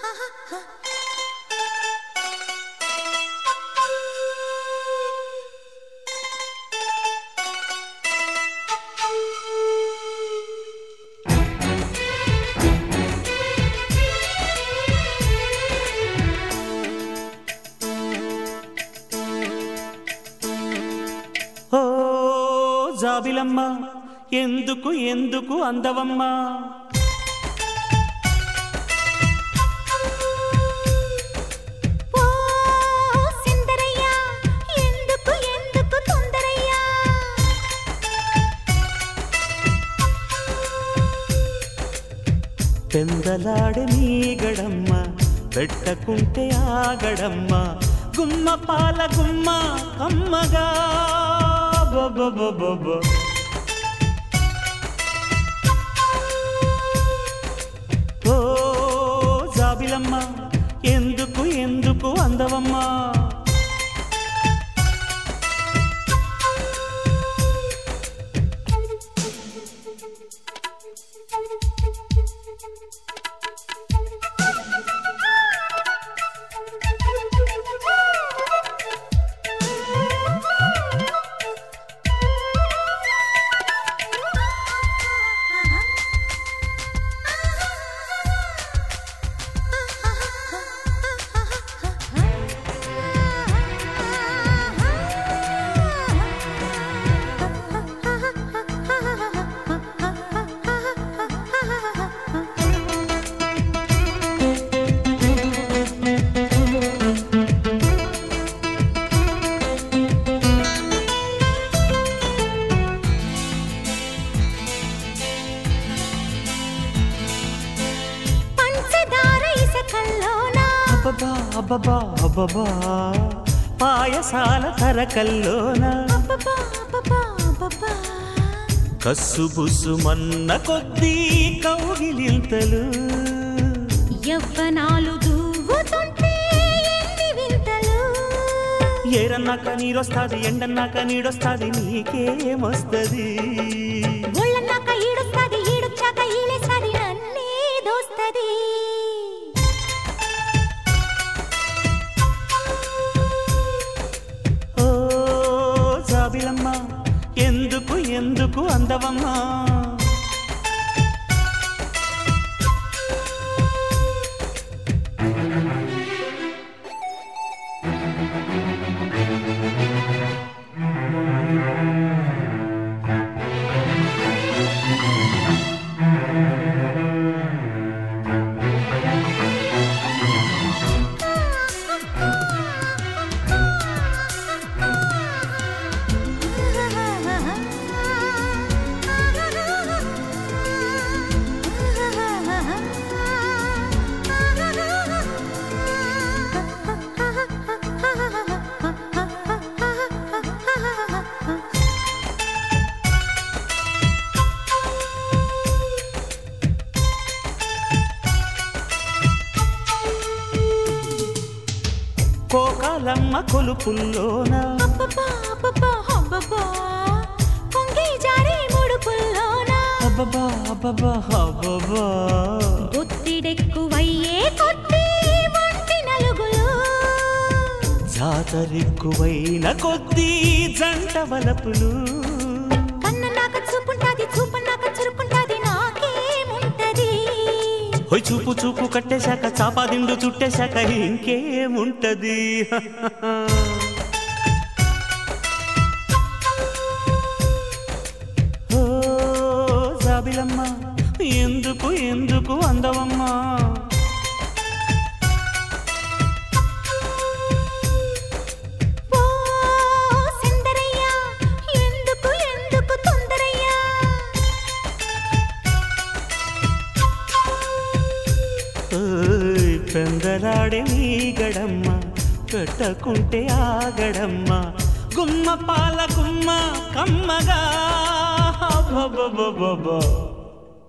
ఓ జాబిలమ్మ ఎందుకు ఎందుకు అందవమ్మా ఓ సిందరయ్యా ఎందుకు ఎందుకు తొందరయ్యా పెందలాడే నీగడమ్మ పెట్టకుంటే ఆగడమ్మ గుమ్మ పాల గుమ్మ అమ్మగా బొబ్బొబ్బొబ్బొబ్బొ. ఓ జాబిలమ్మ ఎందుకు ఎందుకు అందవమ్మా పంచదార ఇసకల్లోనా అబ్బబా అబ్బబా అబ్బబా పాయసాల తరకల్లోన అబ్బబ్బా అబ్బబ్బా అబ్బబ్బా కస్సు మన్న కొద్దీ కౌగిలింతలు యవ్వనాలు దూవుతుంటే ఎన్ని వింతలు ఏరన్నాక నీరొస్తాది ఎండన్నాక నీడొస్తాది నీకేమొస్తది ఒళ్ళన్నాక ఈడొస్తాది ఈడొచ్చాక ఈలేసాది నన్నే దోస్తది ఓ జాబిలమ్మ ఎందుకు ఎందుకు అందవమ్మా కోకాలమ్మ కొలుపుల్లోన అబ్బబ్బా, అబ్బబ్బా, అబ్బబ్బా, పొంగి జారి ముడుపుల్లోన అబ్బబా అబ్బబా అబ్బబా ఒత్తిడెక్కువయ్యే కొద్దీ ఒంటి నలుగులు జాతరెక్కువైన కొద్దీ జంట వలపులు కన్న నాక చూపుంటాది చూపు నాక చురుకుంటాది నాకేముంటది హొయ్ చూపు చూపు కట్టేశాక చాపాదిండు చుట్టేశాక ఇంకేముంటది ఓ జాబిలమ్మ ఎందుకు ఎందుకు అందవమ్మా ఓ సిందరయ్యా ఎందుకు ఎందుకు తొందరయ్యా ఓయ్ పెందలాడే నీ గడమ్మ పెట్టకుంటే ఆగడమ్మ గుమ్మ పాల గుమ్మ కమ్మగా అబ్బబ్బబ్బబ్బబ్బ.